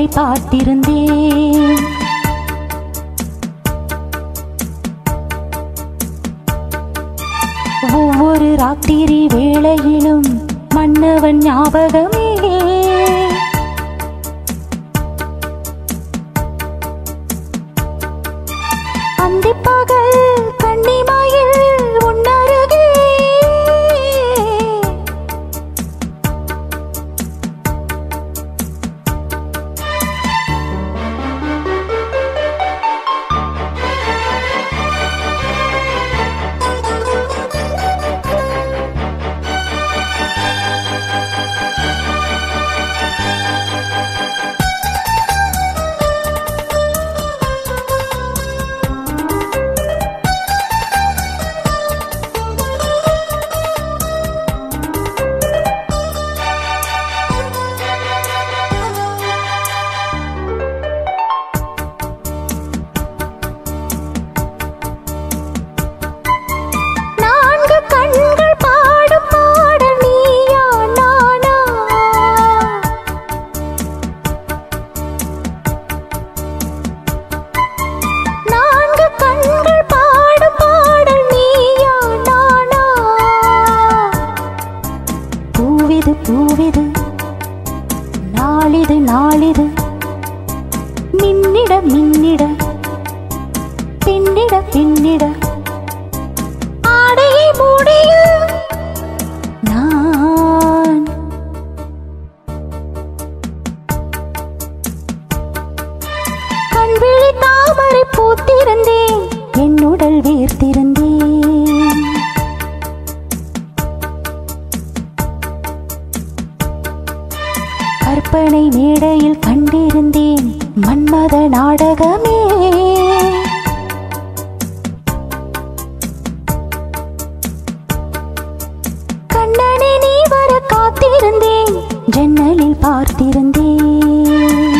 பார்த்திருந்தேன் ஒவ்வொரு ராத்திரி வேளையிலும் மன்னவன் ஞாபகமே அந்திப்பகல் கண்ணிமாயில் உன்னருகே நான்கு கண்கள் பாடும் பாடல் நீயா நானா நான்கு கண்கள் பாடும் பாடல் நீயா நானா பூவிது பூவிது நாளிது நாளிது மின்னிட மின்னிட பின்னிட பின்னிட ஆடையை மூடிய நான் கண்விழி தாமரை பூத்திருந்தேன் என் உடல் வீர்த்திருந்தேன் கற்பனை மேடையில் கண்டிருந்தேன் மன்மத நாடகமே கண்ணனை நீ வர காத்திருந்தேன் ஜன்னலில் பார்த்திருந்தேன்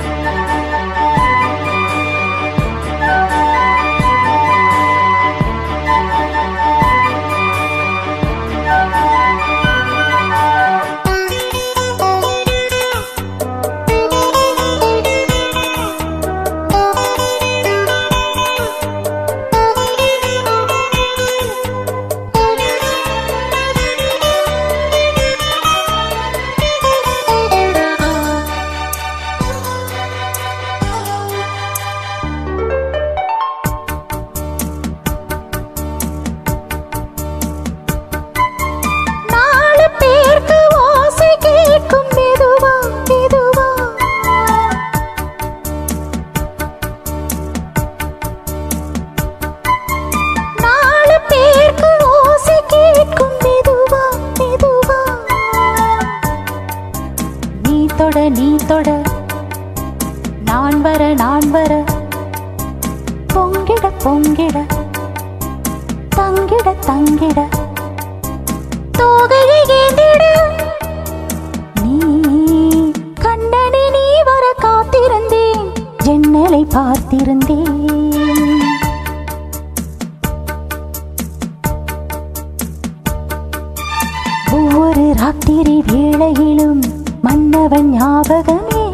நாலு பேருக்கு ஓசை கேட்கும் மெதுவா மெதுவா நாலு பேருக்கு ஓசை கேட்கும் மெதுவா மெதுவா நீ தொட நீ தொட நான் வர நான் வர பொங்கிட பொங்கிட தங்கிட தங்கிட தோகையை ஏந்திட நீ கண்ணனை நீ வர காத்திருந்தேன் ஜன்னலை பார்த்திருந்தேன் ஒவ்வொரு ராத்திரி வேளையிலும் மன்னவன் ஞாபகமே